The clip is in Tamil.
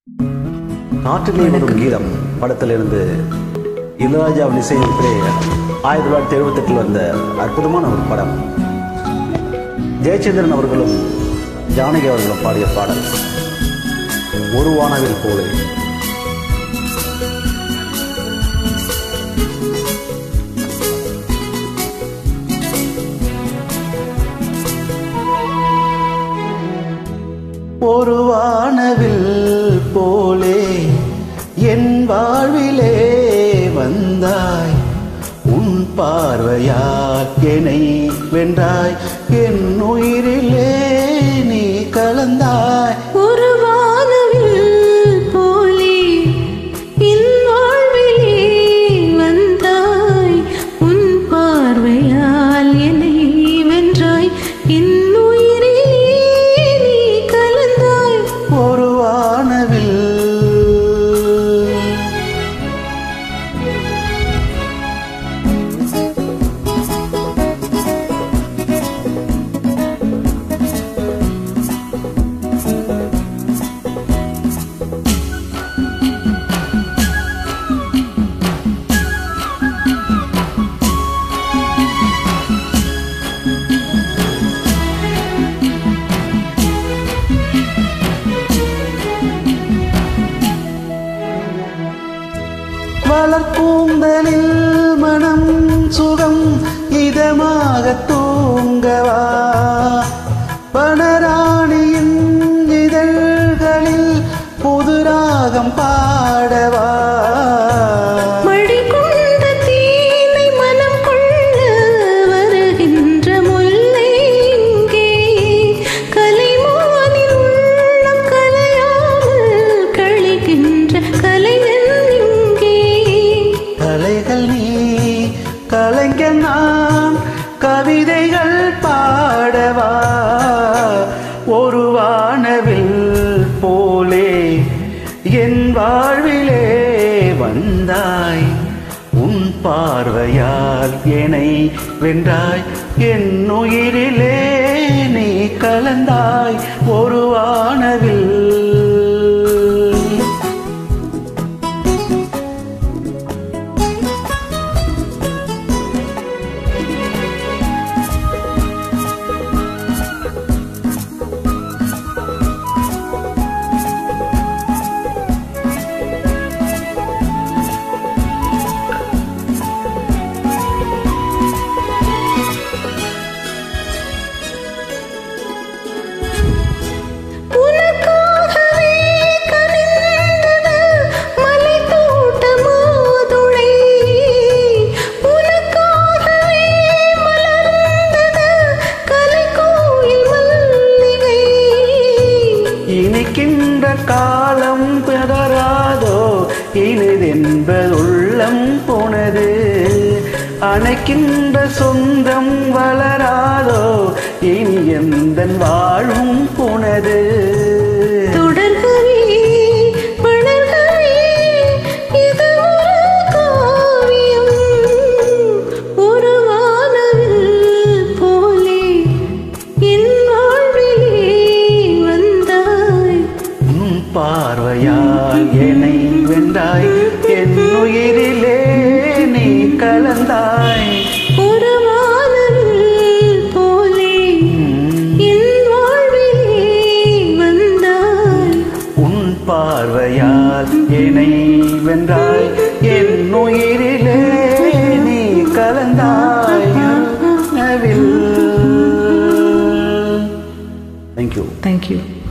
காற்றிலே வரும் கீதம் படத்திலிருந்து இளையராஜாவின் இசையமைப்பிலே ஆயிரத்தி தொள்ளாயிரத்தி எழுபத்தெட்டில் வந்த அற்புதமான ஒரு படம் ஜெயச்சந்திரன் அவர்களும் ஜானகி அவர்களும் பாடிய பாடல் ஒரு வானவில் போலே ஒரு வானவில் போலே என் வாழ்விலே வந்தாய் உன் பார்வையால் என்னை வென்றாய் என் உயிரிலே நீ கலந்தாய் ஒரு வானவில் போலே என் வாழ்விலே வந்தாய் உன் பார்வையால் என்னை வென்றாய் என் உயிரிலே நீ கலந்தாய் ஒரு வானவில் வளர்ப்பூந்தலில் மனம் சுகம் இதமாக தூங்கவா வனராணியின் இதழ்களில் புது ராகம் பாடவா மழை கொண்ட தீனை மனம் கொள்ள வருகின்ற முல்லை இங்கே கலைமானின் உள்ளம் கலையாமல் கழிக்கின்ற கலைஞன் இங்கே கலைகள் நீ கலைஞன் நான் கவிதைகள் பாடவா ஒரு வானவில் போலே என் வாழ்விலே வந்தாய் உன் பார்வையால் என்னை வென்றாய் என் உயிரிலே நீ கலந்தாய் ஒரு வானவில் உனக்காகவே கனிந்தது மலைத்தோட்ட மாதுளை. உனக்காகவே மலர்ந்தது கலைக்கோயில் மல்லிகை. இனிக்கின்ற காலம் பெறராதோ இனிதென்பது உள்ளம் போனது அணைக்கின்ற சொந்தம் வளராதோ இனி எந்த வாழும் போனது தொடர்கவே, வளர்கவே, இது ஒரு காவியம். ஒரு வானவில் போலே என் வாழ்விலே வந்தாய் உன் பார்வையால் என்னை வென்றாய் என் உயிரிலே நீ கலந்தாய் ஒரு வானவில் போலே என் வாழ்விலே வந்தாய் உன் பார்வையால் என்னை வென்றாய் என் உயிரிலே நீ கலந்தாய் தேங்க்யூ தேங்க்யூ